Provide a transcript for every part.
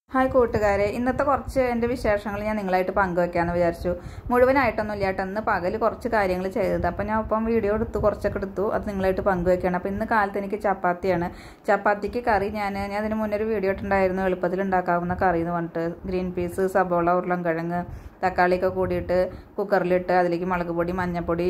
hi കൂട്ടുകാരെ ഇന്നത്തെ കുറച്ച് എൻ്റെ വിശേഷങ്ങൾ ഞാൻ നിങ്ങളായിട്ട് പങ്കുവെക്കാമെന്ന് വിചാരിച്ചു മുഴുവനായിട്ടൊന്നും ഇല്ല കേട്ടോ ഇന്ന് പകൽ കുറച്ച് കാര്യങ്ങൾ ചെയ്തത് അപ്പം ഞാൻ ഇപ്പം വീഡിയോ എടുത്തു കുറച്ചൊക്കെ എടുത്തു അത് നിങ്ങളായിട്ട് പങ്കുവെക്കുകയാണ് അപ്പം ഇന്ന് കാലത്ത് എനിക്ക് ചപ്പാത്തിയാണ് ചപ്പാത്തിക്ക് കറി ഞാൻ ഞാൻ അതിന് മുന്നേ ഒരു വീഡിയോ ഇട്ടുണ്ടായിരുന്നു എളുപ്പത്തിൽ ഉണ്ടാക്കാവുന്ന കറി എന്ന് പറഞ്ഞിട്ട് ഗ്രീൻ പീസ് സബോള ഉരുളൻകിഴങ്ങ് തക്കാളിയൊക്കെ കൂടിയിട്ട് കുക്കറിലിട്ട് അതിലേക്ക് മുളക് പൊടി മഞ്ഞൾപ്പൊടി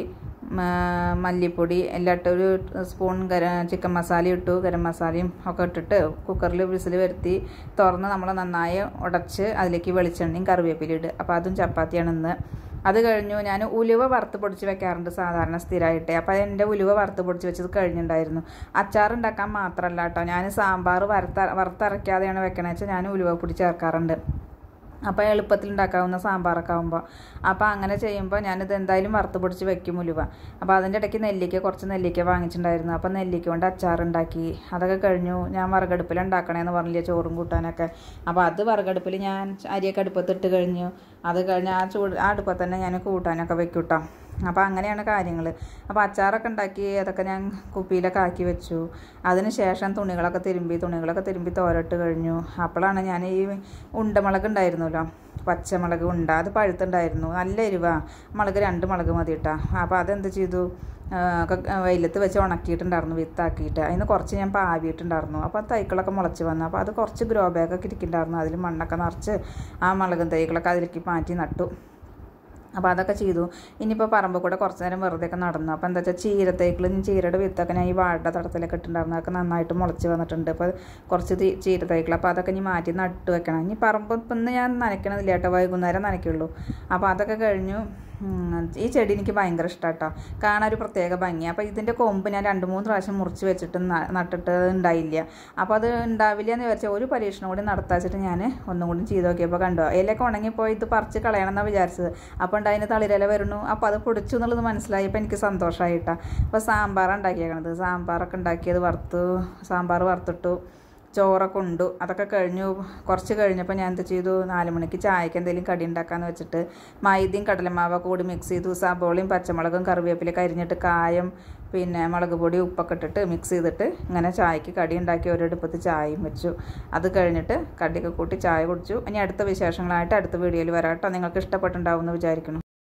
മ- മല്ലിപ്പൊടി എല്ലാം ഇട്ട് ഒരു സ്പൂൺ ഗര ചിക്കൻ മസാല ഇട്ടു ഗരം മസാലയും ഒക്കെ ഇട്ടിട്ട് കുക്കറിൽ വിസിൽ വരുത്തി തുറന്ന് നമ്മൾ നന്നായി ഉടച്ച് അതിലേക്ക് വെളിച്ചെണ്ണയും കറിവേപ്പിലയും ഇടുക അപ്പോൾ അതും ചപ്പാത്തിയാണ് ഇന്ന് അത് കഴിഞ്ഞു ഞാൻ ഉലുവ വറുത്ത് പൊടിച്ച് വെക്കാറുണ്ട് സാധാരണ സ്ഥിരമായിട്ട് അപ്പോൾ എൻ്റെ ഉലുവ വറുത്ത് പൊടിച്ച് വെച്ചത് കഴിഞ്ഞിട്ടുണ്ടായിരുന്നു അച്ചാർ ഉണ്ടാക്കാൻ മാത്രമല്ല കേട്ടോ ഞാൻ സാമ്പാർ വറുത്ത വറുത്തരയ്ക്കാതെയാണ് വെക്കണത് വെച്ചാൽ ഞാൻ ഉലുവ പൊടി ചേർക്കാറുണ്ട് അപ്പോൾ എളുപ്പത്തിൽ ഉണ്ടാക്കാവുന്ന സാമ്പാറൊക്കെ ആകുമ്പോൾ അപ്പോൾ അങ്ങനെ ചെയ്യുമ്പോൾ ഞാനിത് എന്തായാലും വറുത്ത് പൊടിച്ച് വെക്കും ഉലുവ അപ്പോൾ അതിൻ്റെ ഇടയ്ക്ക് നെല്ലിക്ക കുറച്ച് നെല്ലിക്ക വാങ്ങിച്ചിട്ടുണ്ടായിരുന്നു അപ്പോൾ നെല്ലിക്ക കൊണ്ട് അച്ചാർ ഉണ്ടാക്കി അതൊക്കെ കഴിഞ്ഞു ഞാൻ വറകടുപ്പിൽ ഉണ്ടാക്കണേന്ന് പറഞ്ഞില്ലേ ചോറും കൂട്ടാനൊക്കെ അപ്പോൾ അത് വറകടുപ്പിൽ ഞാൻ അരിയൊക്കെ അടുപ്പത്തിട്ട് കഴിഞ്ഞു അത് കഴിഞ്ഞ് ആ ചൂട് ആ അടുപ്പത്ത് തന്നെ ഞാൻ കൂട്ടാനൊക്കെ വെക്കും കേട്ടോ അപ്പോൾ അങ്ങനെയാണ് കാര്യങ്ങൾ അപ്പോൾ അച്ചാറൊക്കെ ഉണ്ടാക്കി അതൊക്കെ ഞാൻ കുപ്പിയിലൊക്കെ ആക്കി വെച്ചു അതിന് ശേഷം തുണികളൊക്കെ തിരുമ്പി തുണികളൊക്കെ തിരുമ്പി തോരട്ട് കഴിഞ്ഞു അപ്പോഴാണ് ഞാൻ ഈ ഉണ്ടമുളക് ഉണ്ടായിരുന്നല്ലോ പച്ചമുളക് ഉണ്ട അത് പഴുത്തുണ്ടായിരുന്നു നല്ല എരിവാ മുളക് രണ്ട് മുളക് മതി കേട്ടോ അപ്പോൾ അതെന്ത് ചെയ്തു ആ, ഒക്കെ വെയിലത്ത് വെച്ച് ഉണക്കിയിട്ടുണ്ടായിരുന്നു വിത്താക്കിയിട്ട് അതിന് കുറച്ച് ഞാൻ പാവിയിട്ടുണ്ടായിരുന്നു അപ്പോൾ തൈകളൊക്കെ മുളച്ച് വന്നു അപ്പോൾ അത് കുറച്ച് ഗ്രോ ബാഗൊക്കെ ഇരിക്കുന്നുണ്ടായിരുന്നു അതിൽ മണ്ണൊക്കെ നിറച്ച് ആ മുളകും തൈകളൊക്കെ അതിലേക്ക് മാറ്റി നട്ടു അപ്പോൾ അതൊക്കെ ചെയ്തു ഇനിയിപ്പോൾ പറമ്പ് കൂടെ കുറച്ച് നേരം വെറുതെ ഒക്കെ നടന്നു അപ്പോൾ എന്താ വെച്ചാൽ ചീരത്തേക്കിളും ചീരയുടെ വിത്തൊക്കെ ഞാൻ ഈ വാഴയുടെ തടത്തിലൊക്കെ ഇട്ടുണ്ടായിരുന്നു അതൊക്കെ നന്നായിട്ട് മുളച്ച് വന്നിട്ടുണ്ട് അപ്പോൾ കുറച്ച് തി- ചീരത്തേക്കിൾ അപ്പോൾ അതൊക്കെ ഇനി മാറ്റി നട്ട് വെക്കണം ഇനി പറമ്പ് ഇപ്പം ഇന്ന് ഞാൻ നനയ്ക്കണതില്ല കേട്ടോ വൈകുന്നേരം നനയ്ക്കുള്ളൂ അപ്പോൾ അതൊക്കെ കഴിഞ്ഞു ഉം, ഈ ചെടി എനിക്ക് ഭയങ്കര ഇഷ്ടമാണ് കേട്ടോ കാണാൻ ഒരു പ്രത്യേക ഭംഗി അപ്പോൾ ഇതിൻ്റെ കൊമ്പ് ഞാൻ രണ്ട് മൂന്ന് പ്രാവശ്യം മുറിച്ച് വെച്ചിട്ട് ന- നട്ടിട്ട് ഉണ്ടായില്ല അപ്പോൾ അത് ഉണ്ടാവില്ല എന്ന് വിചാരിച്ചാൽ ഒരു പരീക്ഷണം കൂടി നടത്താച്ചിട്ട് ഞാൻ ഒന്നും കൂടി ചെയ്ത് നോക്കിയപ്പോൾ കണ്ടു ഇലയൊക്കെ ഉണങ്ങിപ്പോയി ഇത് പറിച്ച് കളയണം എന്നാണ് വിചാരിച്ചത് അപ്പോൾ ഉണ്ടായതിന് തളിരില വരുന്നു അപ്പോൾ അത് പൊടിച്ചു എന്നുള്ളത് മനസ്സിലായപ്പോൾ എനിക്ക് സന്തോഷമായിട്ടാണ് അപ്പോൾ സാമ്പാറാണ് ഉണ്ടാക്കിയേക്കണത് സാമ്പാറൊക്കെ ഉണ്ടാക്കിയത് വറുത്തു സാമ്പാർ വറുത്തിട്ടു ചോറൊക്കെ ഉണ്ടു അതൊക്കെ കഴിഞ്ഞു കുറച്ച് കഴിഞ്ഞപ്പോൾ ഞാൻ എന്ത് ചെയ്തു നാല് മണിക്ക് ചായക്ക് എന്തെങ്കിലും കടി ഉണ്ടാക്കാന്ന് വെച്ചിട്ട് മൈദയും കടലമാവൊക്കെ കൂടി മിക്സ് ചെയ്തു സബോളയും പച്ചമുളകും കറിവേപ്പിലൊക്കെ അരിഞ്ഞിട്ട് കായം പിന്നെ മുളക് പൊടി ഉപ്പൊക്കെ ഇട്ടിട്ട് മിക്സ് ചെയ്തിട്ട് ഇങ്ങനെ ചായക്ക് കടി ഉണ്ടാക്കി ഒരിടപ്പത്ത് ചായയും വെച്ചു അത് കഴിഞ്ഞിട്ട് കടിയൊക്കെ കൂട്ടി ചായ കുടിച്ചു ഇനി അടുത്ത വിശേഷങ്ങളായിട്ട് അടുത്ത വീഡിയോയിൽ വരാം കേട്ടോ നിങ്ങൾക്ക് ഇഷ്ടപ്പെട്ടുണ്ടാവും എന്ന് വിചാരിക്കണം